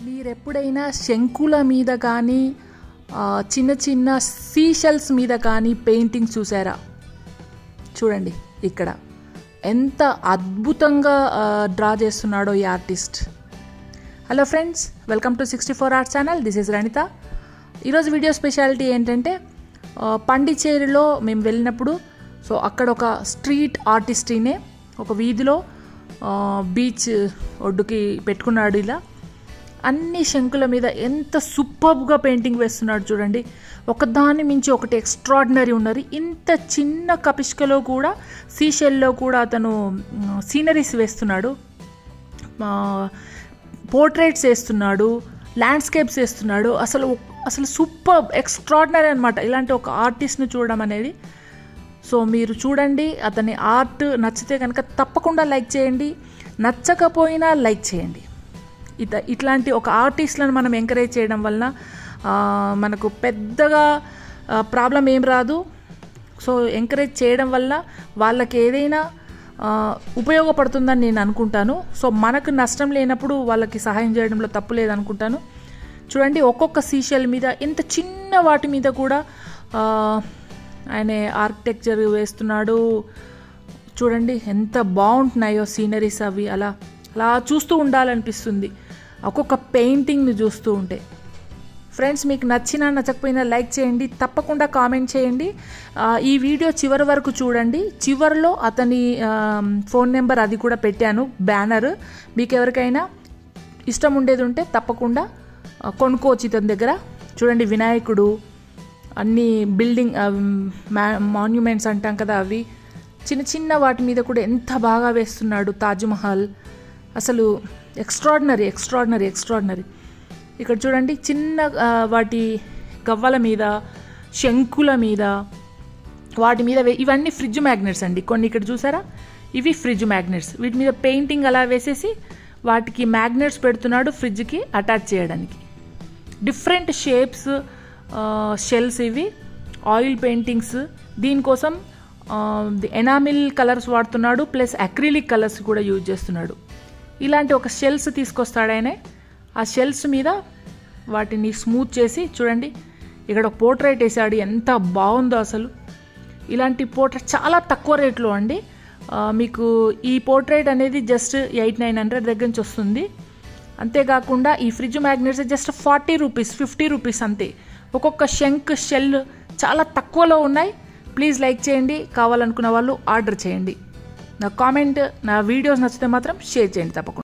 మీరు ఎప్పుడైనా శంకుల మీద కానీ ఆ, చిన్న చిన్న సీషెల్స్ మీద కానీ పెయింటింగ్ చూసారా చూడండి ఇక్కడ ఎంత అద్భుతంగా డ్రా చేస్తున్నాడో ఈ artist hello friends welcome to sixty four art channel this is Ranitha ఈరోజు వీడియో స్పెషాలిటీ ఏంటంటే ఆ, పాండిచ్చేరిలో మేము వెళ్ళినప్పుడు సో అక్కడ ఒక స్ట్రీట్ ఆర్టిస్ట్నే ఒక వీధిలో ఆ, బీచ్ ఒడ్డుకి పెట్టుకున్నాడు ఇలా అన్ని శంకుల మీద ఎంత సూపర్గా పెయింటింగ్ వేస్తున్నాడు చూడండి ఒకదాని మించి ఒకటి ఎక్స్ట్రాడినరీ ఉన్నది ఇంత చిన్న కపిష్కలో కూడా సీషెల్లో కూడా అతను సీనరీస్ వేస్తున్నాడు పోర్ట్రేట్స్ వేస్తున్నాడు ల్యాండ్స్కేప్స్ వేస్తున్నాడు అసలు అసలు సూపర్ ఎక్స్ట్రాడినరీ అనమాట ఇలాంటి ఒక ఆర్టిస్ట్ని చూడడం అనేది సో మీరు చూడండి అతని ఆర్ట్ నచ్చితే కనుక తప్పకుండా లైక్ చేయండి నచ్చకపోయినా లైక్ చేయండి ఇత ఇట్లాంటి ఒక ఆర్టిస్ట్లను మనం ఎంకరేజ్ చేయడం వలన ఆ, మనకు పెద్దగా ప్రాబ్లం ఏం రాదు సో ఎంకరేజ్ చేయడం వల్ల వాళ్ళకి ఏదైనా ఆ, ఉపయోగపడుతుందని నేను అనుకుంటాను సో మనకు నష్టం లేనప్పుడు వాళ్ళకి సహాయం చేయడంలో తప్పు లేదనుకుంటాను చూడండి ఒక్కొక్క సీషల్ మీద ఎంత చిన్న వాటి మీద కూడా ఆ, ఆయన ఆర్కిటెక్చర్ వేస్తున్నాడు చూడండి ఎంత బాగుంటున్నాయో సీనరీస్ అవి అలా అలా చూస్తూ ఉండాలనిపిస్తుంది ఒక్కొక్క పెయింటింగ్ని చూస్తూ ఉంటే ఫ్రెండ్స్ మీకు నచ్చినా నచ్చకపోయినా లైక్ చేయండి తప్పకుండా కామెంట్ చేయండి ఆ, ఈ వీడియో చివరి వరకు చూడండి చివరిలో అతని ఆ, ఫోన్ నెంబర్ అది కూడా పెట్టాను బ్యానర్ మీకు ఎవరికైనా ఇష్టం ఉండేది ఉంటే తప్పకుండా ఆ, కొనుక్కోవచ్చు ఇతని దగ్గర చూడండి వినాయకుడు అన్ని బిల్డింగ్ మాన్యుమెంట్స్ అంటాం కదా అవి చిన్న చిన్న వాటి మీద కూడా ఎంత బాగా వేస్తున్నాడు తాజ్మహల్ అసలు ఎక్స్ట్రాడినరీ ఎక్స్ట్రాడినరీ ఎక్స్ట్రాడినరీ ఇక్కడ చూడండి చిన్న ఆ, వాటి గవ్వల మీద శంకుల మీద వాటి మీద వే- ఇవన్నీ ఫ్రిడ్జ్ మ్యాగ్నెట్స్ అండి కొన్ని ఇక్కడ చూసారా ఇవి ఫ్రిడ్జ్ మ్యాగ్నెట్స్ వీటి మీద పెయింటింగ్ అలా వేసేసి వాటికి మ్యాగ్నెట్స్ పెడుతున్నాడు ఫ్రిడ్జ్కి అటాచ్ చేయడానికి డిఫరెంట్ షేప్స్ షెల్స్ ఇవి ఆయిల్ పెయింటింగ్స్ దీనికోసం ఎనామిల్ కలర్స్ వాడుతున్నాడు ప్లస్ అక్రిలిక్ కలర్స్ కూడా యూజ్ చేస్తున్నాడు ఇలాంటి ఒక షెల్స్ తీసుకొస్తాడు ఆయన ఆ షెల్స్ మీద వాటిని స్మూత్ చేసి చూడండి ఇక్కడ ఒక పోర్ట్రేట్ వేసాడు ఎంత బాగుందో అసలు ఇలాంటి పోర్ట్రేట్ చాలా తక్కువ రేట్లో అండి ఆ, మీకు ఈ పోర్ట్రేట్ అనేది జస్ట్ ఎయిట్ నైన్ హండ్రెడ్ దగ్గర నుంచి వస్తుంది అంతేకాకుండా ఈ fridge magnets just forty rupees fifty rupees అంతే ఒక్కొక్క షెంక్ షెల్ చాలా తక్కువలో ఉన్నాయి ప్లీజ్ లైక్ చేయండి కావాలనుకున్న వాళ్ళు ఆర్డర్ చేయండి నా కామెంట్ నా వీడియోస్ నచ్చితే మాత్రం షేర్ చేయండి తప్పకుండా